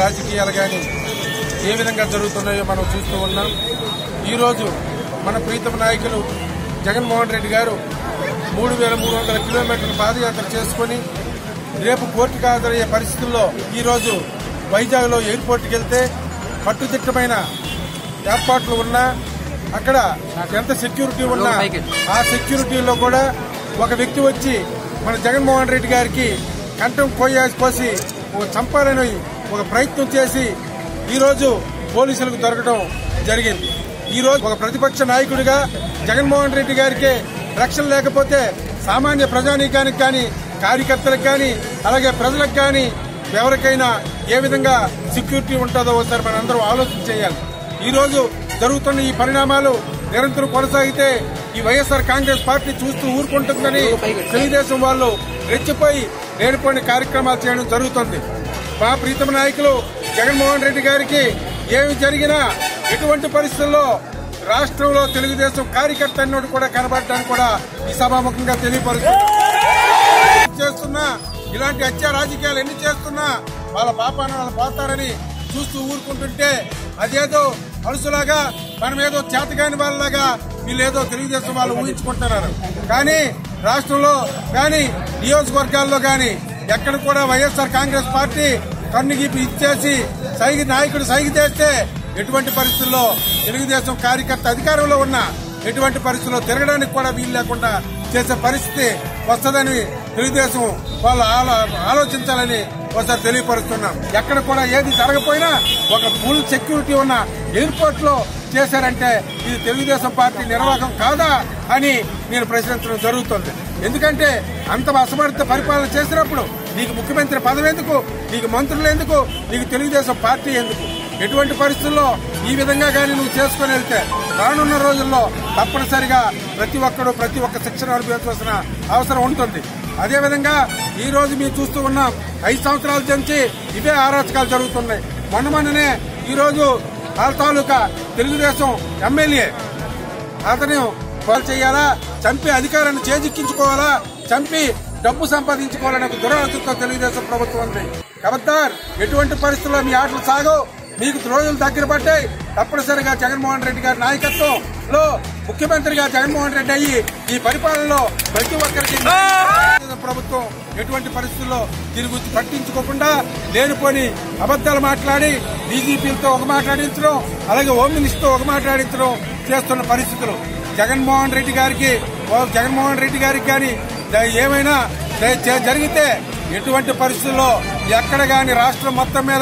రాజకీయాలు కానీ ఏ విధంగా జరుగుతున్నాయో మనం చూస్తూ ఉన్నాం ఈరోజు మన ప్రీతమ నాయకులు జగన్మోహన్ రెడ్డి గారు మూడు వేల మూడు వందల కిలోమీటర్ల పాదయాత్ర చేసుకుని రేపు కోర్టుకు హాజరయ్యే పరిస్థితుల్లో ఈరోజు వైజాగ్లో ఎయిర్పోర్ట్కి వెళ్తే కట్టుదిట్టమైన ఏర్పాట్లు ఉన్నా అక్కడ ఎంత సెక్యూరిటీ ఉన్నా ఆ సెక్యూరిటీలో కూడా ఒక వ్యక్తి వచ్చి మన జగన్మోహన్ రెడ్డి గారికి కంఠం కోయ కోసి ఒక చంపాలని ఒక ప్రయత్నం చేసి ఈరోజు పోలీసులకు దొరకడం జరిగింది ఈ రోజు ఒక ప్రతిపక్ష నాయకుడిగా జగన్మోహన్ రెడ్డి గారికి రక్షణ లేకపోతే సామాన్య ప్రజానీకానికి కానీ కార్యకర్తలకు కానీ అలాగే ప్రజలకు కానీ ఎవరికైనా ఏ విధంగా సెక్యూరిటీ ఉంటుందో ఒకసారి మనందరం ఆలోచన చేయాలి ఈ రోజు జరుగుతున్న ఈ పరిణామాలు నిరంతరం కొనసాగితే ఈ వైఎస్ఆర్ కాంగ్రెస్ పార్టీ చూస్తూ ఊరుకుంటుందని తెలుగుదేశం వాళ్ళు రెచ్చిపోయి లేనిపోయిన కార్యక్రమాలు చేయడం జరుగుతుంది మా ప్రీతమ నాయకులు జగన్మోహన్ రెడ్డి గారికి ఏమి జరిగినా ఎటువంటి పరిస్థితుల్లో రాష్ట్రంలో తెలుగుదేశం కార్యకర్త అన్నోడు కూడా కనబడటానికి కూడా ఈ సభాముఖంగా తెలియపరుస్తుంది చేస్తున్నా ఇలాంటి హత్య రాజకీయాలు ఎన్ని చేస్తున్నా వాళ్ళ పాపాన వాళ్ళు పోతారని చూస్తూ ఊరుకుంటుంటే అదేదో అలుసులాగా మనమేదో చేతగాని వాళ్ళలాగా వీళ్ళేదో తెలుగుదేశం వాళ్ళు ఊహించుకుంటున్నారు కానీ రాష్ట్రంలో కానీ నియోజకవర్గాల్లో కానీ ఎక్కడ కూడా వైఎస్ఆర్ కాంగ్రెస్ పార్టీ కన్నుగీపి ఇచ్చేసి సైగి నాయకుడు సైగి చేస్తే ఎటువంటి పరిస్థితుల్లో తెలుగుదేశం కార్యకర్త అధికారంలో ఉన్న ఎటువంటి పరిస్థితుల్లో తిరగడానికి కూడా వీలు లేకుండా చేసే పరిస్థితి వస్తుందని తెలుగుదేశం వాళ్ళు ఆలో- ఆలోచించాలని ఒకసారి తెలియపరుస్తున్నాం ఎక్కడ కూడా ఏది జరగపోయినా ఒక ఫుల్ సెక్యూరిటీ ఉన్న ఎయిర్పోర్ట్ లో చేశారంటే ఇది తెలుగుదేశం పార్టీ నిర్వాహకం కాదా అని నేను ప్రశ్నించడం జరుగుతుంది ఎందుకంటే అంత అసమర్థ పరిపాలన చేసినప్పుడు నీకు ముఖ్యమంత్రి పదవి ఎందుకు నీకు మంత్రులు ఎందుకు నీకు తెలుగుదేశం పార్టీ ఎందుకు ఎటువంటి పరిస్థితుల్లో ఈ విధంగా కానీ నువ్వు చేసుకుని వెళ్తే రానున్న రోజుల్లో తప్పనిసరిగా ప్రతి ఒక్కడు ప్రతి ఒక్క శిక్షణ అనుభవించవలసిన అవసరం ఉంటుంది అదేవిధంగా ఈ రోజు మీరు చూస్తూ ఉన్నాం ఐదు సంవత్సరాల నుంచి ఇవే ఆరాచకాలు జరుగుతున్నాయి మొన్న మొన్ననే ఈ రోజు వాళ్ళ తాలూకా తెలుగుదేశం ఎమ్మెల్యే అతను కాల్ చేయాలా చంపి అధికారాన్ని చేజిక్కించుకోవాలా చంపి డబ్బు సంపాదించుకోవాలనే ఒక దురాలోచనతో తెలుగుదేశం ప్రభుత్వం ఉంది కబద్దార్ ఎటువంటి పరిస్థితుల్లో మీ ఆటలు సాగవు మీకు రోజులు దగ్గర పడ్డాయి తప్పనిసరిగా జగన్మోహన్ రెడ్డి గారి నాయకత్వంలో ముఖ్యమంత్రిగా జగన్మోహన్ రెడ్డి అయ్యి ఈ పరిపాలనలో ప్రతి ఒక్కరికి ప్రభుత్వం ఎటువంటి పరిస్థితుల్లో దీని గురించి పట్టించుకోకుండా లేనిపోని అబద్దాలు మాట్లాడి డీజీపీలతో ఒక మాట్లాడించడం అలాగే హోమ్ మినిస్టర్తో ఒక మాట్లాడించడం చేస్తున్న పరిస్థితులు జగన్మోహన్ రెడ్డి గారికి ఓ జగన్మోహన్ రెడ్డి గారికి కానీ ఏమైనా జరిగితే ఎటువంటి పరిస్థితుల్లో ఎక్కడ గాని రాష్ట్రం మొత్తం మీద